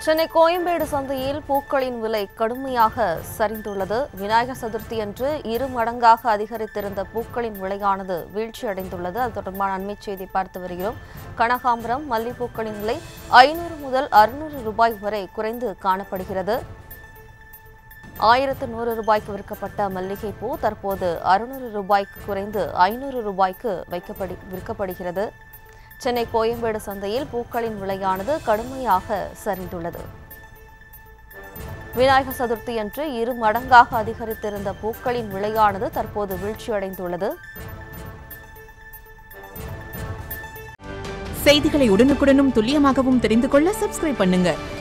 சென்னை கோயம்பேடு சந்தையில் பூக்களின் விலை கடுமையாக சரிந்துள்ளது விநாயகர் சதுர்த்தி அன்று இரு மடங்காக அதிகரித்திருந்த பூக்களின் விலையானது வீழ்ச்சியடைந்துள்ளது அது தொடர்பான அண்மைச் செய்தி பார்த்து வருகிறோம் கனகாம்பரம் மல்லிப்பூக்களின் விலை ஐநூறு முதல் அறுநூறு ரூபாய் வரை குறைந்து காணப்படுகிறது ஆயிரத்து நூறு ரூபாய்க்கு விற்கப்பட்ட மல்லிகை பூ தற்போது அறுநூறு ரூபாய்க்கு குறைந்து ஐநூறு ரூபாய்க்கு வைக்கப்படி விற்கப்படுகிறது சென்னை கோயம்பேடு சந்தையில் பூக்களின் விலையானது கடுமையாக சரிந்துள்ளது விநாயகர் சதுர்த்தி அன்று இரு மடங்காக அதிகரித்திருந்த பூக்களின் விலையானது தற்போது வீழ்ச்சியடைந்துள்ளது செய்திகளை உடனுக்குடனும் துல்லியமாகவும் தெரிந்து கொள்ள சப்ஸ்கிரைப் பண்ணுங்க